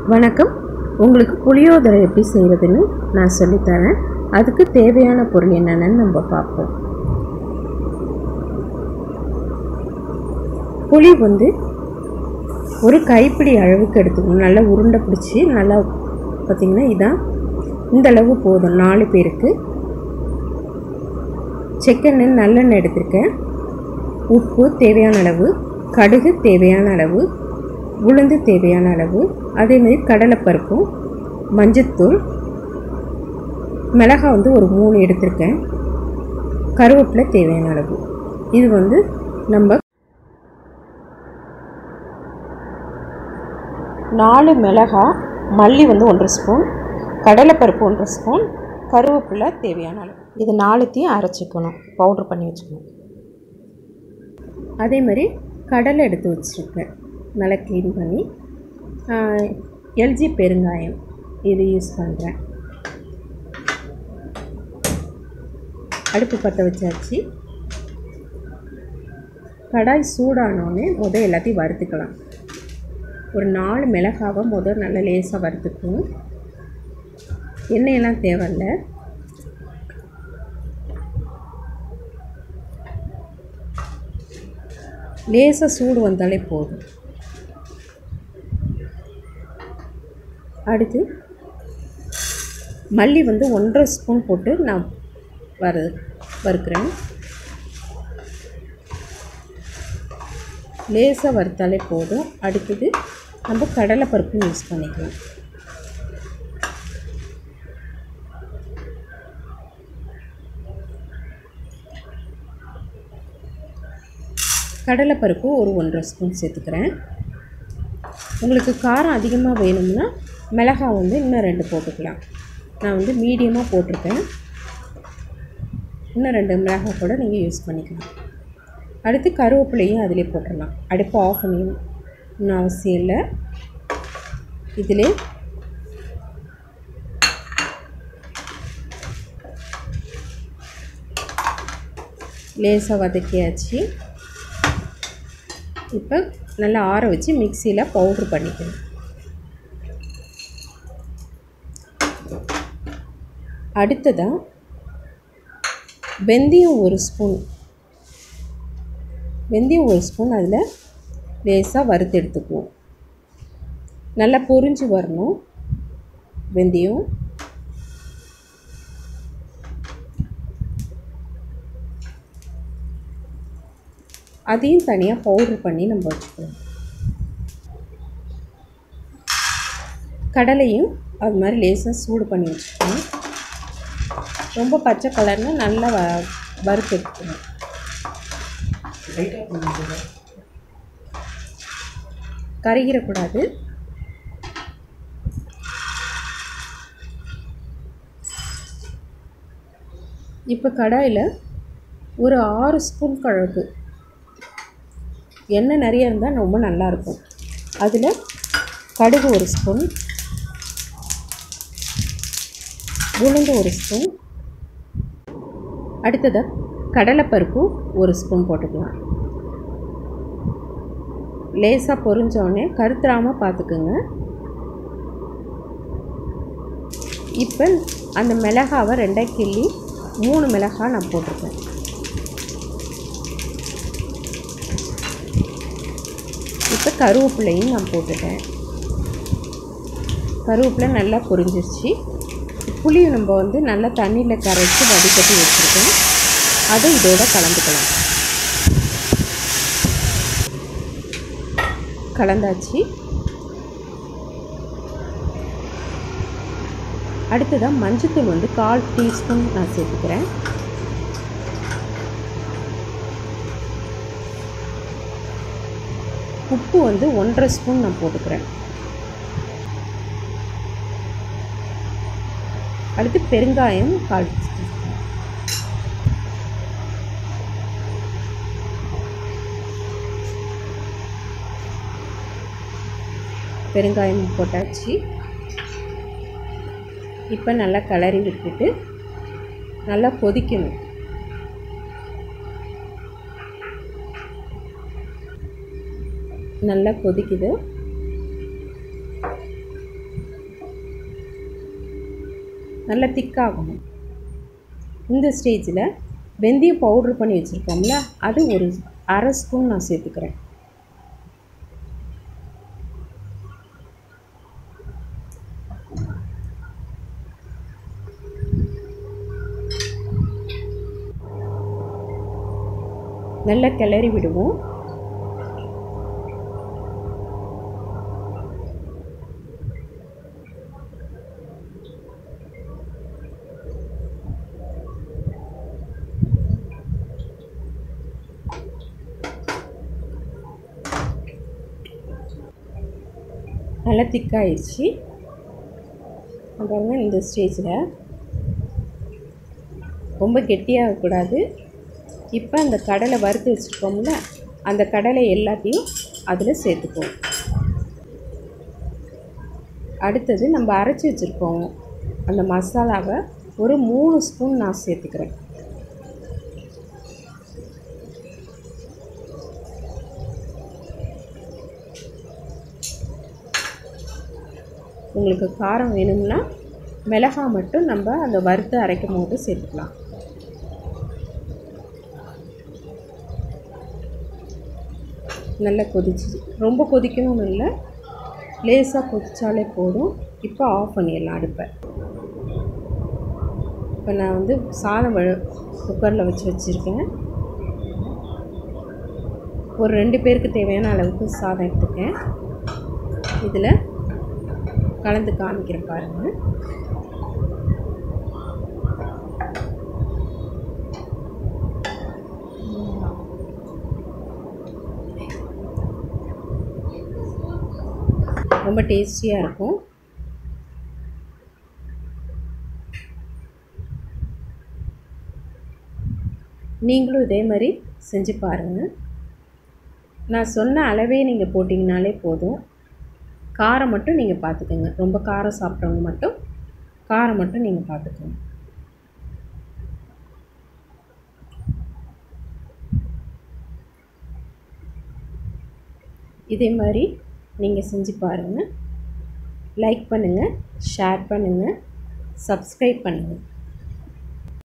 வணக்கம் உங்களுக்கு புளியோதரை எப்படி செய்கிறதுன்னு நான் சொல்லித்தரேன் அதுக்கு தேவையான பொருள் என்னென்னு நம்ம பார்ப்போம் புளி வந்து ஒரு கைப்பிடி அளவுக்கு எடுத்துக்கணும் நல்லா உருண்டை பிடிச்சி நல்லா பார்த்திங்கன்னா இதான் இந்த அளவு போதும் நாலு பேருக்கு செக்கெண்ணெய் நல்லெண்ணெய் எடுத்திருக்கேன் உப்பு தேவையான அளவு கடுகு தேவையான அளவு உளுந்து தேவையான அளவு அதேமாரி கடலைப்பருப்பும் மஞ்சத்தூள் மிளகாய் வந்து ஒரு மூணு எடுத்திருக்கேன் கருவேப்பிலை தேவையான அளவு இது வந்து நம்ம நாலு மிளகாய் மல்லி வந்து ஒன்றரை ஸ்பூன் கடலைப்பருப்பு ஒன்றரை ஸ்பூன் கருவேப்பிலை தேவையான அளவு இது நாலுத்தையும் அரைச்சிக்கணும் பவுட்ரு பண்ணி வச்சுக்கணும் அதே மாதிரி கடலை எடுத்து வச்சுருக்கேன் நல்லா க்ளீன் பண்ணி எல்ஜி பெருங்காயம் இது யூஸ் பண்ணுறேன் அடுப்பு பற்ற வச்சாச்சு கடாய் சூடானோடனே முதல் எல்லாத்தையும் வறுத்துக்கலாம் ஒரு நாலு மிளகாவை முதல் நல்லா லேசாக வறுத்துக்கணும் எண்ணெயெல்லாம் தேவையில்லை லேசாக சூடு வந்தாலே போதும் அடுத்து மல்லி வந்து ஒன்றரை ஸ்பூன் போட்டு நான் வறு வறுக்கிறேன் லேசாக வறுத்தாலே போதும் அடுத்தது நம்ம கடலைப்பருப்பு யூஸ் பண்ணிக்கலாம் கடலைப்பருப்பு ஒரு ஒன்றரை ஸ்பூன் சேர்த்துக்கிறேன் உங்களுக்கு காரம் அதிகமாக வேணும்னா மிளகாய் வந்து இன்னும் ரெண்டு போட்டுக்கலாம் நான் வந்து மீடியமாக போட்டிருக்கேன் இன்னும் ரெண்டு மிளகாய் கூட நீங்கள் யூஸ் பண்ணிக்கலாம் அடுத்து கருவேப்பிலையும் அதிலே போட்டுடலாம் அடுப்பு ஆஃப் பண்ணிடணும் இன்னும் அவசியம் இல்லை இதிலே லேசாக வதக்கியாச்சு இப்போ நல்லா ஆற வச்சு மிக்சியில் பவுட்ரு பண்ணிக்கணும் அடுத்ததாக வெந்தயம் ஒரு ஸ்பூன் வெந்தயம் ஒரு ஸ்பூன் அதில் லேசாக வறுத்து எடுத்துக்குவோம் நல்லா பொரிஞ்சு வரணும் வெந்தயம் அதையும் தனியாக பவுட்ரு பண்ணி நம்ம வச்சுக்கலாம் கடலையும் அது மாதிரி லேசாக சூடு பண்ணி வச்சுக்கணும் ரொம்ப பச்சை கலர்னு நல்லா வ வறுத்து எடுத்துக்கணும் கருகிடக்கூடாது இப்போ கடாயில் ஒரு ஆறு ஸ்பூன் கழுகு எண்ணெய் நிறைய இருந்தால் ரொம்ப நல்லாயிருக்கும் அதில் கடுகு ஒரு ஸ்பூன் உளுந்து ஒரு ஸ்பூன் அடுத்ததாக கடலைப்பருப்பு ஒரு ஸ்பூன் போட்டுக்கலாம் லேசாக பொரிஞ்சோடனே கருத்துறாமல் பார்த்துக்குங்க இப்போ அந்த மிளகாவை ரெண்டாக கிள்ளி மூணு மிளகாய் நான் போட்டிருக்கேன் இப்போ கருவேப்பிலையும் நான் போட்டுட்டேன் கருவேப்பிலை நல்லா பொரிஞ்சிருச்சு புளியை நம்ம வந்து நல்லா தண்ணியில் கரைச்சி வடிகட்டி வச்சுருக்கோம் அதை இதோட கலந்துக்கலாம் கலந்தாச்சு அடுத்ததாக மஞ்சத்தூள் வந்து கால் டீஸ்பூன் நான் சேர்த்துக்கிறேன் உப்பு வந்து ஒன்றரை ஸ்பூன் நான் போட்டுக்கிறேன் அடுத்து பெருங்காயம் கால் பெருங்காயம் போட்டாச்சு இப்போ நல்லா கிளறி விட்டுட்டு நல்லா கொதிக்கணும் நல்லா கொதிக்குது நல்லா திக்காகணும் இந்த ஸ்டேஜில் வெந்தயம் பவுட்ரு பண்ணி வச்சுருக்கோம்ல அது ஒரு அரை ஸ்பூன் நான் சேர்த்துக்கிறேன் நல்லா கிளறி விடுவோம் நல்லா திக்காயிடுச்சு பாருங்க இந்த ஸ்டேஜில் ரொம்ப கெட்டியாகக்கூடாது இப்போ அந்த கடலை வறுத்து வச்சுருக்கோம்ல அந்த கடலை எல்லாத்தையும் அதில் சேர்த்துக்குவோம் அடுத்தது நம்ம அரைச்சி வச்சுருக்கோம் அந்த மசாலாவை ஒரு மூணு ஸ்பூன் நான் சேர்த்துக்கிறேன் உங்களுக்கு காரம் வேணும்னா மிளகா மட்டும் நம்ம அந்த வறுத்து அரைக்கும் போது சேர்த்துக்கலாம் நல்லா கொதிச்சு ரொம்ப கொதிக்கணும்னு இல்லை லேசாக கொதிச்சாலே போதும் இப்போ ஆஃப் பண்ணிடலாம் அடுப்பை இப்போ நான் வந்து சாதம் வ குக்கரில் வச்சு வச்சுருக்கேன் ஒரு ரெண்டு பேருக்கு தேவையான அளவுக்கு சாதம் எடுத்துக்கேன் இதில் கலந்து காமிக்கிறேன் பாருங்கள் ரொம்ப டேஸ்டியாக இருக்கும் நீங்களும் இதே மாதிரி செஞ்சு பாருங்கள் நான் சொன்ன அளவே நீங்கள் போட்டிங்கனாலே போதும் காரம் மட்டும் நீங்கள் பார்த்துக்கோங்க ரொம்ப காரம் சாப்பிட்றவங்க மட்டும் காரம் மட்டும் நீங்கள் பார்த்துக்கோங்க இதே மாதிரி நீங்கள் செஞ்சு பாருங்கள் லைக் பண்ணுங்கள் ஷேர் பண்ணுங்கள் சப்ஸ்கிரைப் பண்ணுங்கள்